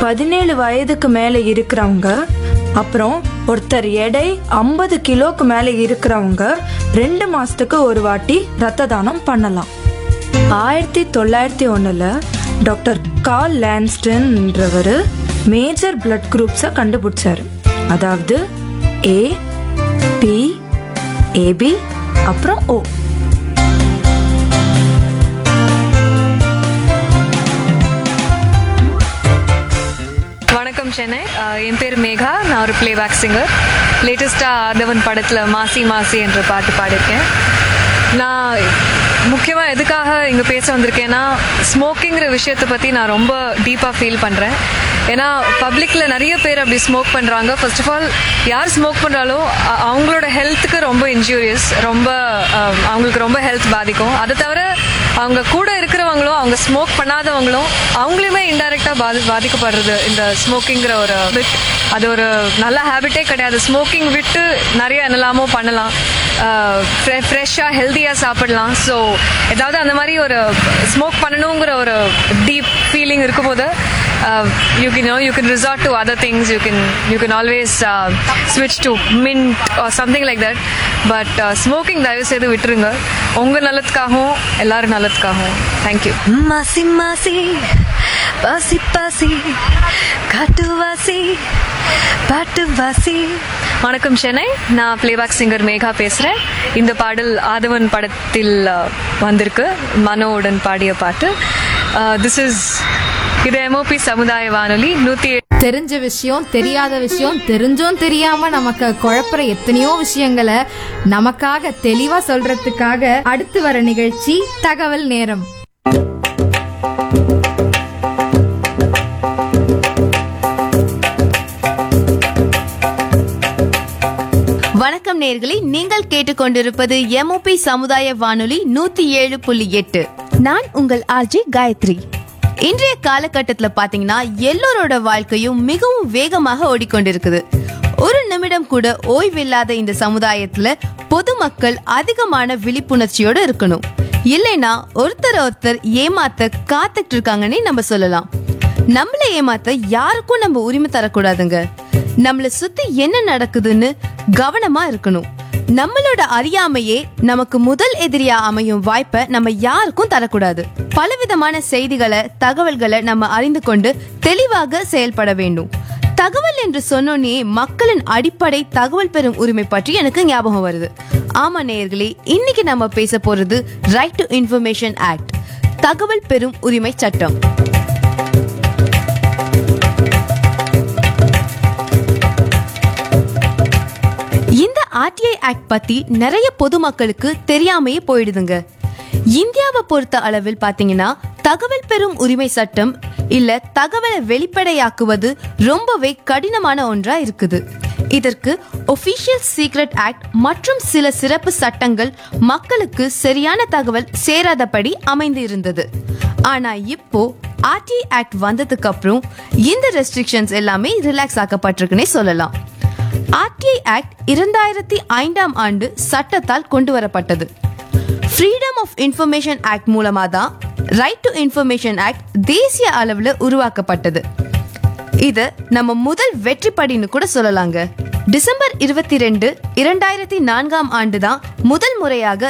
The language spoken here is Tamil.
பதினேழு வயதுக்கு மேலே இருக்கிறவங்க அப்புறம் ஒருத்தர் எடை ஐம்பது கிலோக்கு மேலே இருக்கிறவங்க ரெண்டு மாசத்துக்கு ஒரு வாட்டி ரத்த தானம் பண்ணலாம் ஆயிரத்தி தொள்ளாயிரத்தி ஒன்றில் டாக்டர் கால் லான்ஸ்டன்ன்றவர் மேஜர் பிளட் குரூப்ஸை கண்டுபிடிச்சாரு அதாவது ஏ பி ஏபி அப்புறம் ஓ வணக்கம் சென்னை அஹ் என் பேர் மேகா நான் ஒரு பிளேபேக் சிங்கர் லேட்டஸ்ட்டாக ஆதவன் படத்தில் மாசி மாசி என்ற பாட்டு பாடியிருக்கேன் நான் முக்கியமாக எதுக்காக இங்கே பேச வந்திருக்கேன்னா ஸ்மோக்கிங்கிற விஷயத்தை பற்றி நான் ரொம்ப டீப்பாக ஃபீல் பண்ணுறேன் ஏன்னா பப்ளிக்கில் நிறைய பேர் அப்படி ஸ்மோக் பண்ணுறாங்க ஃபர்ஸ்ட் ஆஃப் ஆல் யார் ஸ்மோக் பண்ணுறாலோ அ- அவங்களோட ஹெல்த்துக்கு ரொம்ப இன்ஜூரியஸ் ரொம்ப அஹ், அவங்களுக்கு ரொம்ப ஹெல்த் பாதிக்கும் அதை தவிர அவங்க கூட இருக்கிறவங்களும் அவங்க ஸ்மோக் பண்ணாதவங்களும் அவங்களுமே இன்டைரக்டா பாதி பாதிக்கப்படுறது இந்த ஸ்மோக்கிங்கிற ஒரு bit. அது ஒரு நல்ல ஹேபிட்டே கிடையாது ஸ்மோக்கிங் விட்டு நிறைய என்னலாமோ பண்ணலாம் ஃப்ரெஷ்ஷாக ஹெல்த்தியாக சாப்பிடலாம் ஸோ ஏதாவது அந்த மாதிரி ஒரு ஸ்மோக் பண்ணணுங்கிற ஒரு டீப் ஃபீலிங் இருக்கும்போது you can no you can resort to other things you can you can always ஸ்விட்ச் to mint something like that but smoking தயவு செய்து விட்டுருங்க உங்கள் நல்லதுக்காகவும் எல்லாரும் நல்லதுக்காகவும் தேங்க்யூ மாசி மாசி பாசி பாசி காட்டுவாசி பாட்டுவாசி வணக்கம் சென்னை நான் பிளேபேக் சிங்கர் மேகா பேசுகிறேன் இந்த பாடல் ஆதவன் படத்தில் uh, வந்திருக்கு மனோவுடன் பாடிய பாட்டு திஸ் இஸ் இது எம்ஓபி சமுதாய வானொலி நூற்றி தெரிஞ்ச விஷயம் தெரியாத விஷயம் தெரிஞ்சும் தெரியாம நமக்கு குழப்புற எத்தனையோ விஷயங்களை நமக்காக தெளிவா சொல்றதுக்காக அடுத்து வர நிகழ்ச்சி தகவல் நேரம் வணக்கம் நேர்களே நீங்கள் கேட்டுக்கொண்டிருப்பது எம்ஓபி சமுதாய வானொலி நூத்தி ஏழு புள்ளி எட்டு நான் உங்கள் ஆர்ஜி காயத்ரி இன்றைய காலகட்டத்துல பாத்தீங்கன்னா எல்லோரோட வாழ்க்கையும் மிகவும் வேகமாக ஓடிக்கொண்டிருக்குது ஒரு நிமிடம் கூட ஓய்வில்லாத இந்த சமுதாயத்துல பொதுமக்கள் அதிகமான விழிப்புணர்ச்சியோட இருக்கணும் இல்லைன்னா ஒருத்தர் ஒருத்தர் ஏமாத்த காத்துட்டு இருக்காங்கன்னே நம்ம சொல்லலாம் நம்மள ஏமாத்த யாருக்கும் நம்ம உரிமை தரக்கூடாதுங்க நம்மள சுத்தி என்ன நடக்குதுன்னு கவனமா இருக்கணும் நம்மளோட அறியாமையே நமக்கு முதல் எதிரியா அமையும் வாய்ப்பை நம்ம யாருக்கும் தரக்கூடாது பலவிதமான செய்திகளை தகவல்களை நம்ம அறிந்து கொண்டு தெளிவாக செயல்பட வேண்டும் தகவல் என்று சொன்னோனே மக்களின் அடிப்படை தகவல் பெறும் உரிமை பற்றி எனக்கு ஞாபகம் வருது ஆமா நேயர்களே இன்னைக்கு நம்ம பேச போறது ரைட் டு இன்ஃபர்மேஷன் ஆக்ட் தகவல் பெறும் உரிமை சட்டம் இந்த ஆர்டிஐ ஆக்ட் பத்தி நிறைய பொதுமக்களுக்கு தெரியாமையே போயிடுதுங்க இந்தியாவை பொறுத்த அளவில் பாத்தீங்கன்னா தகவல் பெறும் உரிமை சட்டம் இல்ல தகவலை வெளிப்படையாக்குவது ரொம்பவே கடினமான ஒன்றா இருக்குது இதற்கு ஒபிஷியல் சீக்ரெட் ஆக்ட் மற்றும் சில சிறப்பு சட்டங்கள் மக்களுக்கு சரியான தகவல் சேராதபடி அமைந்து இருந்தது ஆனா இப்போ ஆர்டிஐ ஆக்ட் வந்ததுக்கு அப்புறம் இந்த ரெஸ்ட்ரிக்ஷன்ஸ் எல்லாமே ரிலாக்ஸ் ஆக்கப்பட்டிருக்குன்னே சொல்லலாம் ஆர்டிஐ ஆக்ட் இரண்டாயிரத்தி ஐந்தாம் ஆண்டு சட்டத்தால் கொண்டு வரப்பட்டது ஃப்ரீடம் ஆஃப் இன்ஃபர்மேஷன் ஆக்ட் மூலமா தான் ரைட் டு இன்ஃபர்மேஷன் ஆக்ட் தேசிய அளவில் உருவாக்கப்பட்டது இது நம்ம முதல் வெற்றிப்படின்னு கூட சொல்லலாங்க டிசம்பர் இருபத்தி ரெண்டு இரண்டாயிரத்தி நான்காம் ஆண்டு தான் முதல் முறையாக